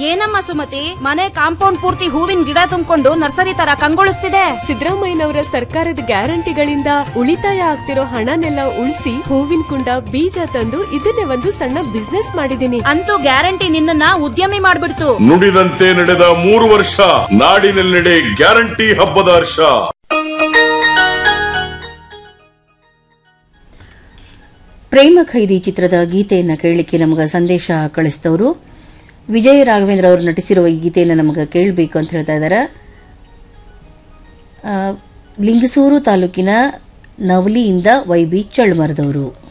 ಏನಮ್ಮ ಸುಮತಿ ಮನೆ ಕಾಂಪೌಂಡ್ ಪೂರ್ತಿ ಹೂವಿನ ಗಿಡ ತುಂಬಿಕೊಂಡು ನರ್ಸರಿ ತರ ಕಂಗೊಳಿಸ್ತಿದೆ ಸಿದ್ದರಾಮಯ್ಯನವರ ಸರ್ಕಾರದ ಗ್ಯಾರಂಟಿಗಳಿಂದ ಉಳಿತಾಯ ಆಗ್ತಿರೋ ಹಣನೆಲ್ಲ ಉಳಿಸಿ ಹೂವಿನ ಕುಂಡ ಬೀಜ ತಂದು ಇದನ್ನೇ ಒಂದು ಸಣ್ಣ ಬಿಸ್ನೆಸ್ ಮಾಡಿದೀನಿ ಅಂತೂ ಗ್ಯಾರಂಟಿ ನಿನ್ನನ್ನ ಉದ್ಯಮಿ ಮಾಡ್ಬಿಡ್ತು ನುಡಿದಂತೆ ನಡೆದ ಮೂರು ವರ್ಷ ನಾಡಿನೆಲ್ಲೆಡೆ ಗ್ಯಾರಂಟಿ ಹಬ್ಬದ ಹರ್ಷ ಪ್ರೇಮ ಖೈದಿ ಚಿತ್ರದ ಗೀತೆಯನ್ನು ಕೇಳಲಿಕ್ಕೆ ನಮಗೆ ಸಂದೇಶ ಕಳಿಸಿದವರು ವಿಜಯ ರಾಘವೇಂದ್ರ ಅವರು ನಟಿಸಿರುವ ಈ ಗೀತೆಯನ್ನು ನಮಗೆ ಕೇಳಬೇಕು ಅಂತ ಹೇಳ್ತಾ ಇದ್ದಾರೆ ಆ, ಲಿಂಗಸೂರು ತಾಲೂಕಿನ ನವಲಿಯಿಂದ ವೈ ಬಿ ಚಳ್ಮರದವರು